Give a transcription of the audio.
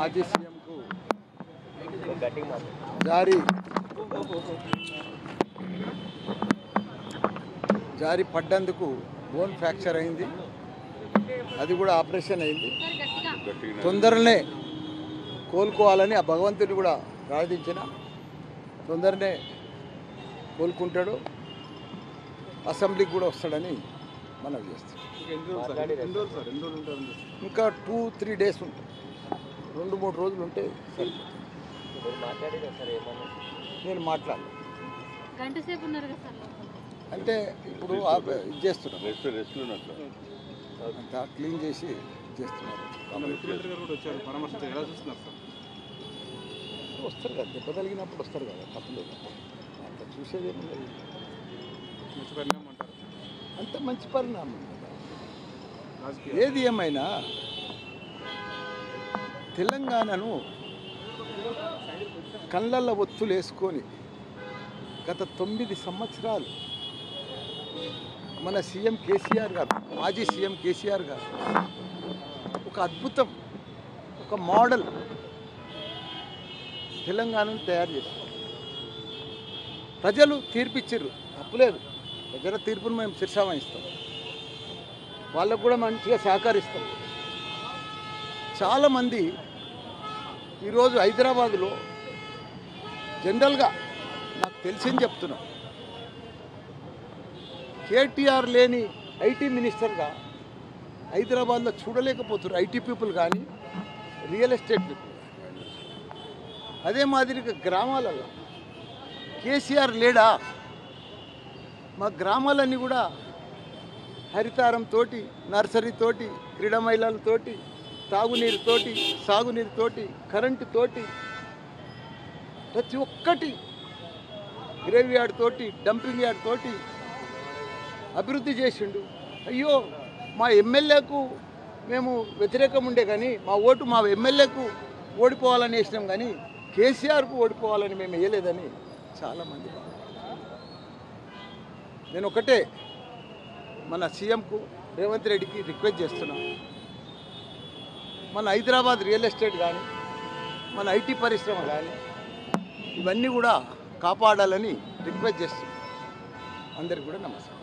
మాజీ సీఎంకు జారీ జారీ పడ్డందుకు బోన్ ఫ్రాక్చర్ అయింది అది కూడా ఆపరేషన్ అయింది తొందరనే కోలుకోవాలని ఆ భగవంతుని కూడా ప్రార్థించిన తొందరనే కోలుకుంటాడు అసెంబ్లీకి కూడా వస్తాడని మనం చేస్తాం ఇంకా టూ త్రీ డేస్ ఉంటాయి రెండు మూడు రోజులు ఉంటే సరిపోతుంది నేను మాట్లాడను గంట సేపు ఉన్నారు కదా సార్ లోపల. అంటే ఇప్పుడు ఆప- ఇది చేస్తున్నాం రెస్ట్ రెస్ట్లో ఉన్నారు సార్ అంతా క్లీన్ చేసి చేస్తున్నారు ముఖ్యమంత్రి గారు కూడా వచ్చారు పరామర్శించారు ఎలా చూస్తున్నారు సార్ వస్తారు కదా దెబ్బ తగిలినప్పుడు వస్తారు కదా తప్పలేదు అంత చూసేది ఏముండదు. మంచి పరిణామం అంటారు అంత మంచి పరిణామం కదా. రాజకీయ ఏది ఏమైనా తెలంగాణను కళ్ళల్లో ఒత్తులు వేసుకొని గత తొమ్మిది సంవత్సరాలు మన సీఎం కేసీఆర్ గారు మాజీ సీఎం కేసీఆర్ గారు ఒక అద్భుతం ఒక మోడల్ తెలంగాణను తయారు చేశారు ప్రజలు తీర్పిచ్చారు తప్పులేదు ప్రజల తీర్పును మేము శిర్షావహిస్తాం వాళ్ళకు కూడా మంచిగా సహకరిస్తాం చాలామంది ఈరోజు హైదరాబాదులో జనరల్గా నాకు తెలిసింది చెప్తున్నా కేటీఆర్ లేని ఐటీ మినిస్టర్గా హైదరాబాద్లో చూడలేకపోతున్నారు ఐటీ పీపుల్ కానీ రియల్ ఎస్టేట్ పీపుల్ అదే మాదిరిగా గ్రామాలలో కేసీఆర్ లేడా మా గ్రామాలన్నీ కూడా హరితారం తోటి నర్సరీ తోటి క్రీడా మహిళలతోటి తాగునీరుతోటి సాగునీరుతోటి కరెంటు తోటి ప్రతి ఒక్కటి గ్రేవ్ యార్డ్ తోటి డంపింగ్ యార్డ్ తోటి అభివృద్ధి చేసిండు అయ్యో మా ఎమ్మెల్యేకు మేము వ్యతిరేకం ఉండే కానీ మా ఓటు మా ఎమ్మెల్యేకు ఓడిపోవాలని వేసినాం కానీ కేసీఆర్కు ఓడిపోవాలని మేము వేయలేదని చాలామంది నేను ఒకటే మన సీఎంకు రేవంత్ రెడ్డికి రిక్వెస్ట్ చేస్తున్నాం మన హైదరాబాద్ రియల్ ఎస్టేట్ కానీ మన ఐటీ పరిశ్రమ కానీ ఇవన్నీ కూడా కాపాడాలని రిక్వెస్ట్ చేస్తున్నాం అందరికి కూడా నమస్కారం